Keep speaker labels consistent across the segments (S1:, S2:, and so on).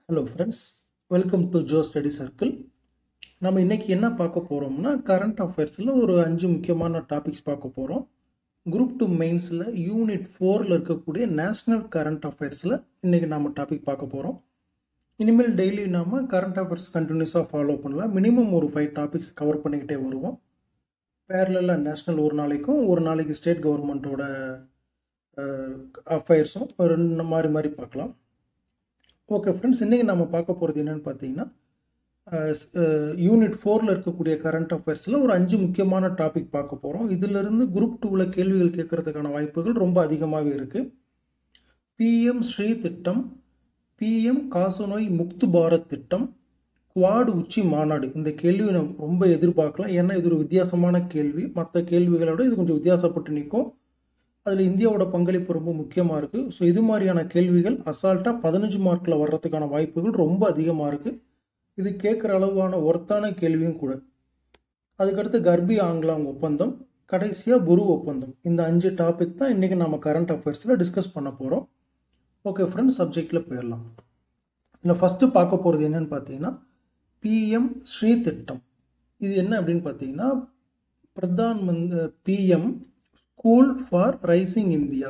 S1: hello friends welcome to Jo study circle நம்ம இன்னைக்கு என்ன பார்க்க போகிறோம்னா கரண்ட் அஃபேர்ஸில் ஒரு அஞ்சு முக்கியமான டாபிக்ஸ் பார்க்க போகிறோம் குரூப் டூ மெயின்ஸில் யூனிட் ஃபோரில் இருக்கக்கூடிய நேஷ்னல் கரண்ட் அஃபேர்ஸில் இன்றைக்கி நம்ம டாபிக் பார்க்க போகிறோம் இனிமேல் டெய்லி நாம் கரண்ட் அஃபேர்ஸ் கண்டினியூஸாக ஃபாலோ பண்ணலாம் மினிமம் ஒரு ஃபைவ் டாபிக்ஸ் கவர் பண்ணிக்கிட்டே வருவோம் பேரலில் நேஷ்னல் ஒரு நாளைக்கும் ஒரு நாளைக்கு ஸ்டேட் கவர்மெண்ட்டோட அஃபேர்ஸும் ரெண்டு மாறி மாறி பார்க்கலாம் ஓகே ஃப்ரெண்ட்ஸ் இன்றைக்கி நம்ம பார்க்க போகிறது என்னென்னு பார்த்தீங்கன்னா யூனிட் ஃபோரில் இருக்கக்கூடிய கரண்ட் அஃபேர்ஸில் ஒரு அஞ்சு முக்கியமான டாபிக் பார்க்க போகிறோம் இதிலிருந்து குரூப் டூவில் கேள்விகள் கேட்கறதுக்கான வாய்ப்புகள் ரொம்ப அதிகமாகவே இருக்குது பிஎம் ஸ்ரீ திட்டம் பிஎம் காசநோய் முக்து பாரத் திட்டம் குவாடு உச்சி மாநாடு இந்த கேள்வி நம்ம ரொம்ப எதிர்பார்க்கலாம் ஏன்னா இது ஒரு வித்தியாசமான கேள்வி மற்ற கேள்விகளை விட இது கொஞ்சம் வித்தியாசப்பட்டு நிற்கும் அதில் இந்தியாவோட பங்களிப்பு ரொம்ப முக்கியமாக இருக்குது ஸோ இது மாதிரியான கேள்விகள் அசால்ட்டாக பதினஞ்சு மார்க்கில் வர்றதுக்கான வாய்ப்புகள் ரொம்ப அதிகமாக இருக்குது இது கேட்குற அளவான ஒர்த்தான கேள்வியும் கூட அதுக்கடுத்து கர்ப்பி ஆங்கிலாங் ஒப்பந்தம் கடைசியாக குரு ஒப்பந்தம் இந்த அஞ்சு டாபிக் தான் இன்றைக்கி நம்ம கரண்ட் அஃபேர்ஸில் டிஸ்கஸ் பண்ண போகிறோம் ஓகே ஃப்ரெண்ட்ஸ் சப்ஜெக்டில் போயிடலாம் இதில் ஃபஸ்ட்டு பார்க்க போகிறது என்னன்னு பார்த்தீங்கன்னா பிஎம் ஸ்ரீ திட்டம் இது என்ன அப்படின்னு பார்த்தீங்கன்னா Pradhan Mantri PM school for rising India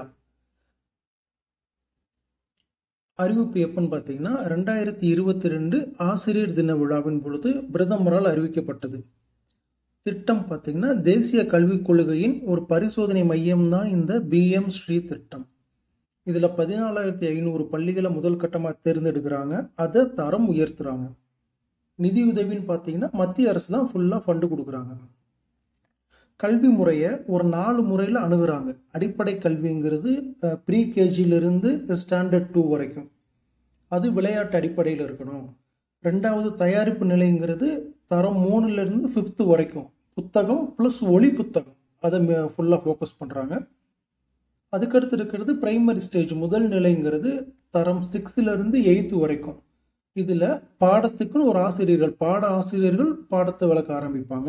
S1: அறிவிப்பு எப்பன்னு பார்த்தீங்கன்னா ரெண்டாயிரத்தி இருபத்தி ரெண்டு ஆசிரியர் தின விழாவின் பொழுது பிரதமரால் அறிவிக்கப்பட்டது திட்டம் பார்த்தீங்கன்னா தேசிய கல்விக் கொள்கையின் ஒரு பரிசோதனை மையம் தான் இந்த பிஎம் ஸ்ரீ திட்டம் இதில் பதினாலாயிரத்தி ஐநூறு பள்ளிகளை முதல் கட்டமாக தேர்ந்தெடுக்கிறாங்க அதை தரம் உயர்த்துறாங்க நிதியுதவின்னு பார்த்தீங்கன்னா மத்திய அரசு தான் ஃபுல்லாக ஃபண்டு கொடுக்குறாங்க கல்வி முறையை ஒரு நாலு முறையில் அணுகுறாங்க அடிப்படை கல்விங்கிறது ப்ரீ கேஜியிலிருந்து ஸ்டாண்டர்ட் டூ வரைக்கும் அது விளையாட்டு அடிப்படையில் இருக்கணும் ரெண்டாவது தயாரிப்பு நிலைங்கிறது தரம் மூணுலேருந்து ஃபிஃப்த்து வரைக்கும் புத்தகம் ப்ளஸ் ஒளி புத்தகம் அதை ஃபுல்லாக ஃபோக்கஸ் பண்ணுறாங்க அதுக்கடுத்து இருக்கிறது பிரைமரி ஸ்டேஜ் முதல் நிலைங்கிறது தரம் சிக்ஸ்த்துலேருந்து எயித்து வரைக்கும் இதில் பாடத்துக்குன்னு ஒரு ஆசிரியர்கள் பாட ஆசிரியர்கள் பாடத்தை விளக்க ஆரம்பிப்பாங்க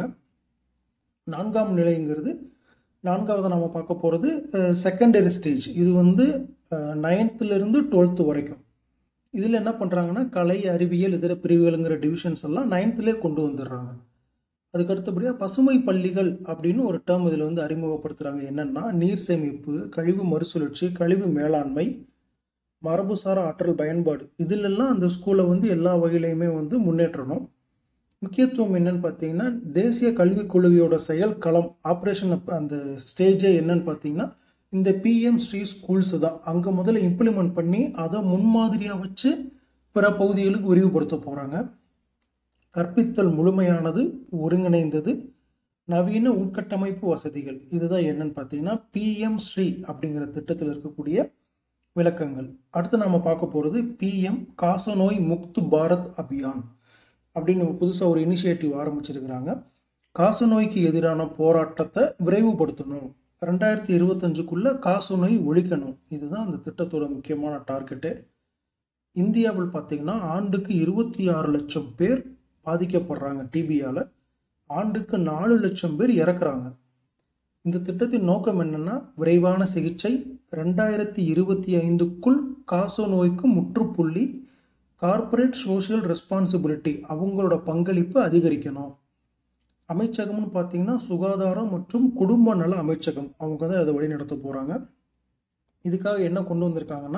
S1: நான்காம் நிலைங்கிறது நான்காவது நம்ம பார்க்க போகிறது செகண்டரி ஸ்டேஜ் இது வந்து நைன்த்துலேருந்து டுவெல்த்து வரைக்கும் இதில் என்ன பண்ணுறாங்கன்னா கலை அறிவியல் இதர பிரிவுகளுங்கிற டிவிஷன்ஸ் எல்லாம் நைன்த்துலேயே கொண்டு வந்துடுறாங்க அதுக்கு அடுத்தபடியாக பசுமை பள்ளிகள் அப்படின்னு ஒரு டேர்ம் இதில் வந்து அறிமுகப்படுத்துகிறாங்க என்னென்னா நீர் சேமிப்பு கழிவு மறுசுழற்சி கழிவு மேலாண்மை மரபுசார ஆற்றல் பயன்பாடு இதிலெல்லாம் அந்த ஸ்கூலை வந்து எல்லா வகையிலையுமே வந்து முன்னேற்றணும் முக்கியத்துவம் என்னன்னு பார்த்தீங்கன்னா தேசிய கல்விக் கொள்கையோட செயல் களம் ஆப்ரேஷன் அந்த ஸ்டேஜே என்னன்னு பார்த்தீங்கன்னா இந்த பிஎம் ஸ்ரீ ஸ்கூல்ஸ் தான் அங்கே முதல்ல இம்ப்ளிமெண்ட் பண்ணி அதை முன்மாதிரியாக வச்சு பிற பகுதிகளுக்கு விரிவுபடுத்த போகிறாங்க கற்பித்தல் முழுமையானது ஒருங்கிணைந்தது நவீன உள்கட்டமைப்பு வசதிகள் இதுதான் என்னன்னு பார்த்தீங்கன்னா பிஎம் ஸ்ரீ அப்படிங்கிற திட்டத்தில் இருக்கக்கூடிய விளக்கங்கள் அடுத்து நம்ம பார்க்க போகிறது பிஎம் காசநோய் முக்து பாரத் அபியான் அப்படின்னு புதுசாக ஒரு இனிஷியேட்டிவ் ஆரம்பிச்சிருக்கிறாங்க காசநோய்க்கு எதிரான போராட்டத்தை விரைவுபடுத்தணும் ரெண்டாயிரத்தி இருபத்தஞ்சுக்குள்ளே காசநோய் ஒழிக்கணும் இதுதான் அந்த திட்டத்தோட முக்கியமான டார்கெட்டு இந்தியாவில் பார்த்தீங்கன்னா ஆண்டுக்கு இருபத்தி ஆறு லட்சம் பேர் பாதிக்கப்படுறாங்க டிபியால் ஆண்டுக்கு நாலு லட்சம் பேர் இறக்குறாங்க இந்த திட்டத்தின் நோக்கம் என்னன்னா விரைவான சிகிச்சை ரெண்டாயிரத்தி இருபத்தி ஐந்துக்குள் காசோ நோய்க்கு முற்றுப்புள்ளி கார்பரேட் சோஷியல் ரெஸ்பான்சிபிலிட்டி அவங்களோட பங்களிப்பு அதிகரிக்கணும் அமைச்சகம்னு பார்த்தீங்கன்னா சுகாதாரம் மற்றும் குடும்ப நல அமைச்சகம் அவங்க தான் அதை வழிநடத்த போகிறாங்க இதுக்காக என்ன கொண்டு வந்திருக்காங்கன்னா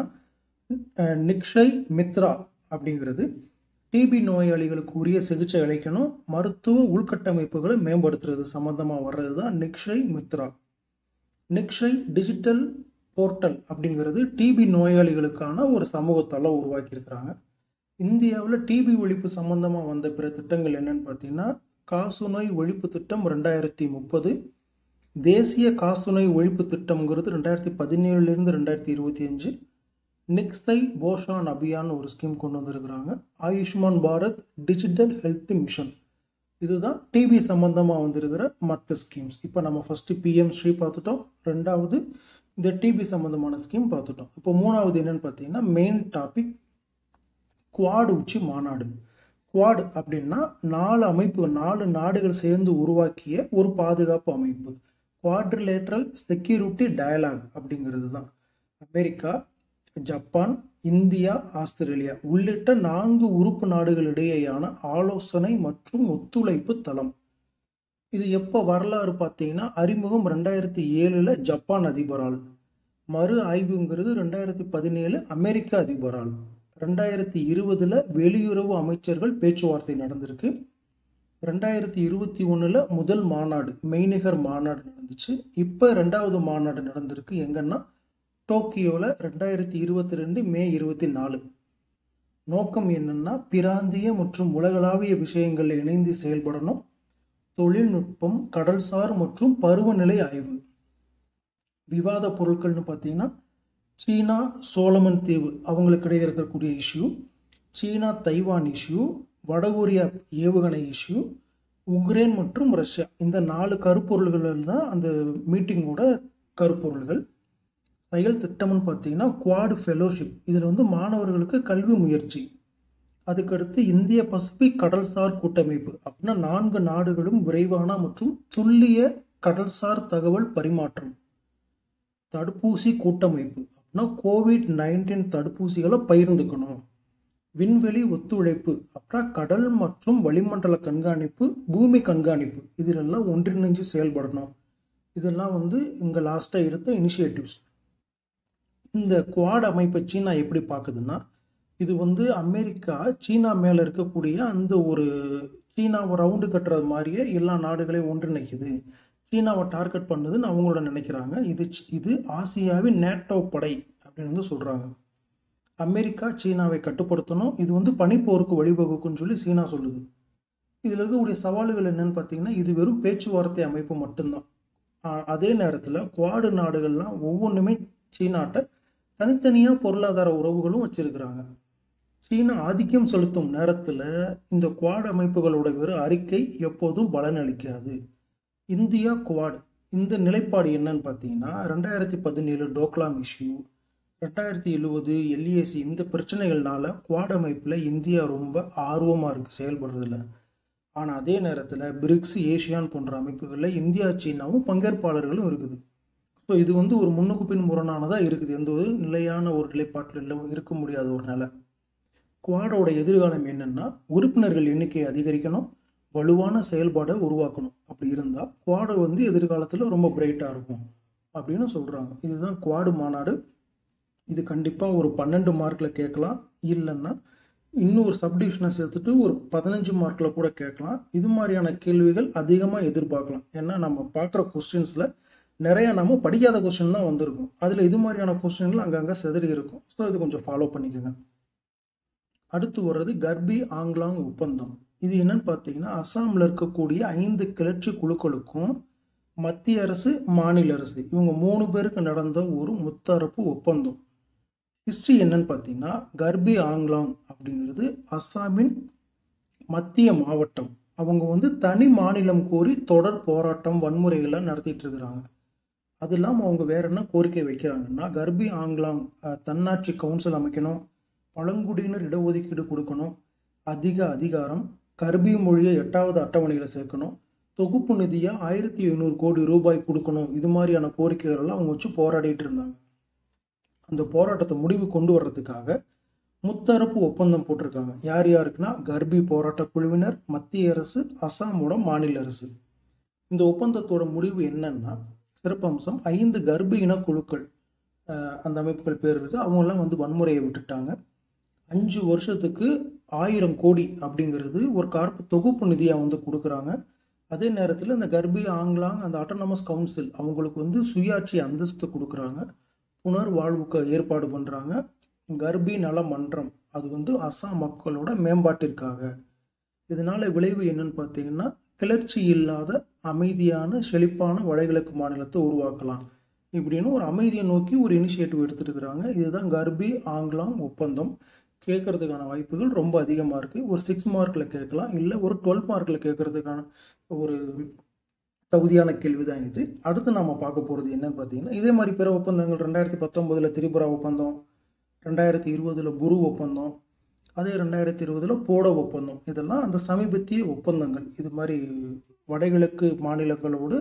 S1: நிக்ஷய் மித்ரா அப்படிங்கிறது டிபி நோயாளிகளுக்கு உரிய சிகிச்சை அளிக்கணும் மருத்துவ உள்கட்டமைப்புகளை மேம்படுத்துறது சம்மந்தமாக வர்றது தான் நிக்ஷய் மித்ரா நிக்ஷய் டிஜிட்டல் போர்ட்டல் அப்படிங்கிறது டிபி நோயாளிகளுக்கான ஒரு சமூகத்தெல்லாம் உருவாக்கியிருக்கிறாங்க இந்தியாவில் டிபி ஒழிப்பு சம்பந்தமாக வந்த பிற திட்டங்கள் என்னன்னு பார்த்தீங்கன்னா காசுநோய் ஒழிப்பு திட்டம் ரெண்டாயிரத்தி முப்பது தேசிய காசுநோய் ஒழிப்பு திட்டம்ங்கிறது ரெண்டாயிரத்தி பதினேழுலேருந்து ரெண்டாயிரத்தி இருபத்தி அஞ்சு நிக்ஸை போஷான் அபியான் ஒரு ஸ்கீம் கொண்டு வந்திருக்கிறாங்க Ayushman Bharat digital health mission இதுதான் டிபி சம்பந்தமாக வந்திருக்கிற மற்ற ஸ்கீம்ஸ் இப்போ நம்ம ஃபஸ்ட்டு பிஎம் ஸ்ரீ பார்த்துட்டோம் ரெண்டாவது இந்த டிபி சம்மந்தமான ஸ்கீம் பார்த்துட்டோம் இப்போ மூணாவது என்னன்னு பார்த்தீங்கன்னா மெயின் டாபிக் குவாடு உச்சி மாநாடு குவாடு அப்படின்னா நாலு அமைப்பு நாலு நாடுகள் சேர்ந்து உருவாக்கிய ஒரு பாதுகாப்பு அமைப்பு குவாட்ரிலேட்ரல் செக்யூரிட்டி டயலாக் அப்படிங்கிறது தான் அமெரிக்கா ஜப்பான் இந்தியா ஆஸ்திரேலியா உள்ளிட்ட நான்கு உறுப்பு நாடுகளிடையேயான ஆலோசனை மற்றும் ஒத்துழைப்பு தளம் இது எப்போ வரலாறு பார்த்தீங்கன்னா அறிமுகம் ரெண்டாயிரத்தி ஏழில் ஜப்பான் அதிபரால் மறு ஆய்வுங்கிறது ரெண்டாயிரத்தி பதினேழு அமெரிக்க அதிபரால் ரெண்டாயிரத்தி இருபதில் வெளியுறவு அமைச்சர்கள் பேச்சுவார்த்தை நடந்திருக்கு ரெண்டாயிரத்தி இருபத்தி ஒன்றில் முதல் மாநாடு மெய்நிகர் மாநாடு நடந்துச்சு இப்போ ரெண்டாவது மாநாடு நடந்திருக்கு எங்கன்னா டோக்கியோவில் ரெண்டாயிரத்தி இருபத்தி ரெண்டு மே இருபத்தி நாலு நோக்கம் என்னன்னா பிராந்திய மற்றும் உலகளாவிய விஷயங்களில் இணைந்து செயல்படணும் தொழில்நுட்பம் கடல்சார் மற்றும் பருவநிலை ஆய்வு விவாத பொருட்கள்னு பார்த்தீங்கன்னா சீனா சோலமன் தீவு அவங்களுக்கு இடையே இருக்கக்கூடிய இஷ்யூ சீனா தைவான் இஷ்யூ வடகொரியா ஏவுகணை இஷ்யூ உக்ரைன் மற்றும் ரஷ்யா இந்த நாலு கருப்பொருள்கள் தான் அந்த மீட்டிங்கோட கருப்பொருள்கள் செயல் திட்டம்னு பார்த்தீங்கன்னா குவாடு ஃபெலோஷிப் இதில் வந்து மாணவர்களுக்கு கல்வி முயற்சி அதுக்கடுத்து இந்திய பசிபிக் கடல்சார் கூட்டமைப்பு அப்படின்னா நான்கு நாடுகளும் விரைவான மற்றும் துல்லிய கடல்சார் தகவல் பரிமாற்றம் தடுப்பூசி கூட்டமைப்பு அப்படின்னா கோவிட் நைன்டீன் தடுப்பூசிகளை பகிர்ந்துக்கணும் விண்வெளி ஒத்துழைப்பு அப்புறம் கடல் மற்றும் வளிமண்டல கண்காணிப்பு பூமி கண்காணிப்பு இதிலெல்லாம் ஒன்றிணைஞ்சு செயல்படணும் இதெல்லாம் வந்து இங்கே லாஸ்ட்டாக எடுத்த இனிஷியேட்டிவ்ஸ் இந்த குவாட் அமைப்பை சீனா எப்படி பார்க்குதுன்னா இது வந்து அமெரிக்கா சீனா மேலே இருக்கக்கூடிய அந்த ஒரு சீனாவை ரவுண்டு கட்டுறது மாதிரியே எல்லா நாடுகளையும் ஒன்றிணைக்குது சீனாவை டார்கெட் பண்ணுதுன்னு அவங்களோட நினைக்கிறாங்க இது இது ஆசியாவின் நேட்டோ படை அப்படின்னு வந்து சொல்கிறாங்க அமெரிக்கா சீனாவை கட்டுப்படுத்தணும் இது வந்து பனிப்போருக்கு வழிவகுக்குன்னு சொல்லி சீனா சொல்லுது இதில் இருக்கக்கூடிய சவால்கள் என்னன்னு பார்த்தீங்கன்னா இது வெறும் பேச்சுவார்த்தை அமைப்பு மட்டும்தான் அதே நேரத்தில் குவாடு நாடுகள்லாம் ஒவ்வொன்றுமே சீனாட்ட தனித்தனியாக பொருளாதார உறவுகளும் வச்சிருக்கிறாங்க சீனா ஆதிக்கம் செலுத்தும் நேரத்தில் இந்த குவாட் அமைப்புகளோட வெறும் அறிக்கை எப்போதும் பலனளிக்காது இந்தியா குவாட் இந்த நிலைப்பாடு என்னன்னு பார்த்தீங்கன்னா ரெண்டாயிரத்தி பதினேழு டோக்லாம் இஷ்யூ ரெண்டாயிரத்தி எழுபது எல்இஎஸ்சி இந்த பிரச்சனைகள்னால குவாட் அமைப்பில் இந்தியா ரொம்ப ஆர்வமாக இருக்குது செயல்படுறதுல ஆனால் அதே நேரத்தில் பிரிக்ஸ் ஏஷியான் போன்ற அமைப்புகளில் இந்தியா சீனாவும் பங்கேற்பாளர்களும் இருக்குது ஸோ இது வந்து ஒரு முன்னுக்கு பின் முரணானதாக இருக்குது எந்த ஒரு நிலையான ஒரு நிலைப்பாட்டில் இல்லை இருக்க முடியாத ஒரு நிலை குவாடோட எதிர்காலம் என்னென்னா உறுப்பினர்கள் எண்ணிக்கையை அதிகரிக்கணும் வலுவான செயல்பாடை உருவாக்கணும் அப்படி இருந்தால் குவாடு வந்து எதிர்காலத்தில் ரொம்ப பிரைட்டாக இருக்கும் அப்படின்னு சொல்கிறாங்க இதுதான் குவாடு மாநாடு இது கண்டிப்பாக ஒரு பன்னெண்டு மார்க்கில் கேட்கலாம் இல்லைன்னா இன்னும் ஒரு சப்டிவிஷனை சேர்த்துட்டு ஒரு பதினஞ்சு மார்க்கில் கூட கேட்கலாம் இது மாதிரியான கேள்விகள் அதிகமாக எதிர்பார்க்கலாம் ஏன்னா நம்ம பார்க்குற கொஸ்டின்ஸில் நிறையா நம்ம படிக்காத கொஸ்டின் தான் வந்திருக்கும் அதில் இது மாதிரியான கொஸ்டின்கள் அங்கங்கே செதறி இருக்கும் ஸோ இது கொஞ்சம் ஃபாலோ பண்ணிக்கோங்க அடுத்து வர்றது கர்பி ஆங்லாங் ஒப்பந்தம் இது என்னன்னு பார்த்தீங்கன்னா அஸ்ஸாமில் இருக்கக்கூடிய ஐந்து கிளர்ச்சி குழுக்களுக்கும் மத்திய அரசு மாநில அரசு இவங்க மூணு பேருக்கு நடந்த ஒரு முத்தரப்பு ஒப்பந்தம் ஹிஸ்ட்ரி என்னன்னு பார்த்தீங்கன்னா கர்பி ஆங்லாங் அப்படிங்கிறது அஸ்ஸாமின் மத்திய மாவட்டம் அவங்க வந்து தனி மாநிலம் கோரி தொடர் போராட்டம் வன்முறைகளை நடத்திட்டு இருக்கிறாங்க அது இல்லாமல் அவங்க வேற என்ன கோரிக்கை வைக்கிறாங்கன்னா கர்பி ஆங்லாங் தன்னாட்சி கவுன்சில் அமைக்கணும் பழங்குடியினர் இடஒதுக்கீடு கொடுக்கணும் அதிக அதிகாரம் கர்பி மொழியை எட்டாவது அட்டவணையில் சேர்க்கணும் தொகுப்பு நிதியாக ஆயிரத்தி ஐநூறு கோடி ரூபாய் கொடுக்கணும் இது மாதிரியான கோரிக்கைகள் எல்லாம் அவங்க வச்சு போராடிட்டு இருந்தாங்க அந்த போராட்டத்தை முடிவு கொண்டு வர்றதுக்காக முத்தரப்பு ஒப்பந்தம் போட்டிருக்காங்க யார் யாருக்குன்னா கர்ப்பி போராட்ட குழுவினர் மத்திய அரசு அசாமோட மாநில அரசு இந்த ஒப்பந்தத்தோட முடிவு என்னன்னா சிறப்பம்சம் ஐந்து கர்ப்ப இன குழுக்கள் அந்த அமைப்புகள் பேர் இருக்கு அவங்கெல்லாம் வந்து வன்முறையை விட்டுட்டாங்க அஞ்சு வருஷத்துக்கு ஆயிரம் கோடி அப்படிங்கிறது ஒரு கார்ப்பு தொகுப்பு நிதியாக வந்து கொடுக்குறாங்க அதே நேரத்தில் இந்த கர்ப்பி ஆங்லாங் அந்த ஆட்டோனமஸ் கவுன்சில் அவங்களுக்கு வந்து சுயாட்சி அந்தஸ்து கொடுக்குறாங்க புனர் வாழ்வுக்கு ஏற்பாடு பண்ணுறாங்க கர்ப்பி நல மன்றம் அது வந்து அஸ்ஸாம் மக்களோட மேம்பாட்டிற்காக இதனால விளைவு என்னன்னு பார்த்தீங்கன்னா கிளர்ச்சி இல்லாத அமைதியான செழிப்பான வடகிழக்கு மாநிலத்தை உருவாக்கலாம் இப்படின்னு ஒரு அமைதியை நோக்கி ஒரு இனிஷியேட்டிவ் எடுத்துட்டு இருக்கிறாங்க இதுதான் கர்பி ஆங்லாங் ஒப்பந்தம் கேட்கறதுக்கான வாய்ப்புகள் ரொம்ப அதிகமாக இருக்குது ஒரு சிக்ஸ் மார்க்கில் கேட்கலாம் இல்லை ஒரு டுவெல் மார்க்கில் கேட்கறதுக்கான ஒரு தகுதியான கேள்வி தான் இது அடுத்து நாம் பார்க்க போகிறது என்னன்னு பார்த்தீங்கன்னா இதே மாதிரி பிற ஒப்பந்தங்கள் ரெண்டாயிரத்தி பத்தொம்போதில் திரிபுரா ஒப்பந்தம் ரெண்டாயிரத்தி இருபதில் புரு ஒப்பந்தம் அதே ரெண்டாயிரத்தி இருபதில் போடோ ஒப்பந்தம் இதெல்லாம் அந்த சமீபத்திய ஒப்பந்தங்கள் இது மாதிரி வடகிழக்கு மாநிலங்களோடு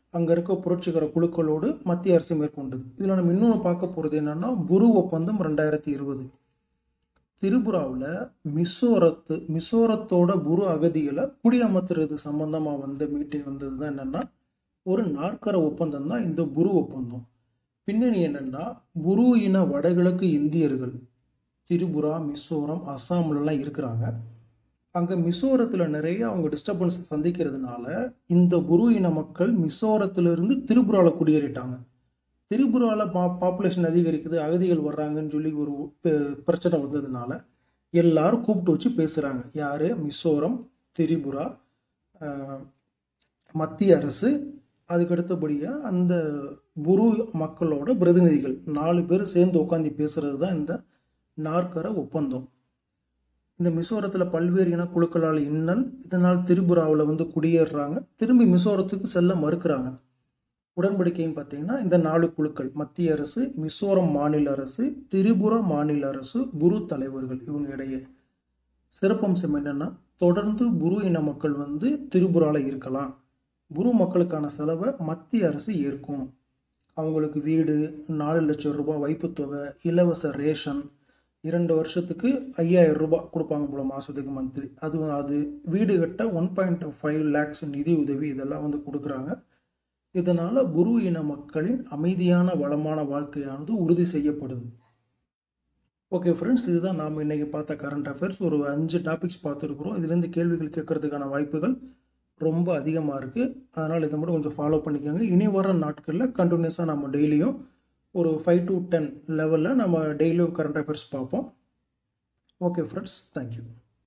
S1: அங்கே இருக்க புரட்சிகர குழுக்களோடு மத்திய அரசு மேற்கொண்டது இதில் நம்ம இன்னொன்று பார்க்க போகிறது என்னன்னா புரு ஒப்பந்தம் ரெண்டாயிரத்தி இருபது திரிபுராவில் மிசோரத்து மிசோரத்தோட குரு அகதிகளை குடியமர்த்துறது சம்பந்தமாக வந்த மீட்டிங் வந்தது தான் என்னென்னா ஒரு நாற்கர ஒப்பந்தம் தான் இந்த குரு ஒப்பந்தம் பின்னணி என்னென்னா குரு இன வடகிழக்கு இந்தியர்கள் திரிபுரா மிசோரம் அஸ்ஸாம்லலாம் இருக்கிறாங்க அங்கே மிசோரத்தில் நிறைய அவங்க டிஸ்டர்பன்ஸ் சந்திக்கிறதுனால இந்த குரு இன மக்கள் மிசோரத்திலிருந்து திரிபுராவில் குடியேறிட்டாங்க திரிபுராவில் பா பாப்புலேஷன் அதிகரிக்குது அகதிகள் வர்றாங்கன்னு சொல்லி ஒரு பெ- பிரச்சனை வந்ததுனால எல்லாரும் கூப்பிட்டு வச்சு பேசுகிறாங்க யார் மிசோரம் திரிபுரா ஆஹ், மத்திய அரசு அதுக்கு அடுத்தபடியாக அந்த குரு மக்களோட பிரதிநிதிகள் நாலு பேர் சேர்ந்து உட்காந்து பேசுறது தான் இந்த நாற்கர ஒப்பந்தம் இந்த மிசோரத்தில் பல்வேறு இன குழுக்களால் இன்னல் இதனால் திரிபுராவில் வந்து குடியேறுறாங்க திரும்பி மிசோரத்துக்கு செல்ல மறுக்கிறாங்க உடன்படிக்கைன்னு பார்த்தீங்கன்னா இந்த நாலு குழுக்கள் மத்திய அரசு மிசோரம் மாநில அரசு திரிபுரா மாநில அரசு குரு தலைவர்கள் இவங்க இடையே சிறப்பம்சம் என்னன்னா தொடர்ந்து குரு இன மக்கள் வந்து திரிபுரால இருக்கலாம் குரு மக்களுக்கான செலவை மத்திய அரசு ஏற்கும் அவங்களுக்கு வீடு நாலு லட்சம் ரூபாய் வைப்புத்தொகை இலவச ரேஷன் இரண்டு வருஷத்துக்கு ஐயாயிரம் ரூபாய் கொடுப்பாங்க போல மாதத்துக்கு மந்த்லி அது அது வீடு கட்ட ஒன் பாயிண்ட் ஃபைவ் லேக்ஸ் நிதி உதவி இதெல்லாம் வந்து கொடுக்குறாங்க இதனால் குரு இன மக்களின் அமைதியான வளமான வாழ்க்கையானது உறுதி செய்யப்படுது ஓகே ஃப்ரெண்ட்ஸ் இதுதான் நாம் இன்னைக்கு பார்த்த கரண்ட் அஃபேர்ஸ் ஒரு அஞ்சு டாபிக்ஸ் பார்த்துருக்குறோம் இதுலேருந்து கேள்விகள் கேட்கறதுக்கான வாய்ப்புகள் ரொம்ப அதிகமாக இருக்குது அதனால் இதை மட்டும் கொஞ்சம் ஃபாலோ பண்ணிக்கோங்க இனி வர நாட்களில் கண்டினியூஸாக நம்ம டெய்லியும் ஒரு ஃபைவ் டு டென் லெவலில் நம்ம டெய்லியும் கரண்ட் அஃபேர்ஸ் பார்ப்போம் ஓகே ஃப்ரெண்ட்ஸ் தேங்க்யூ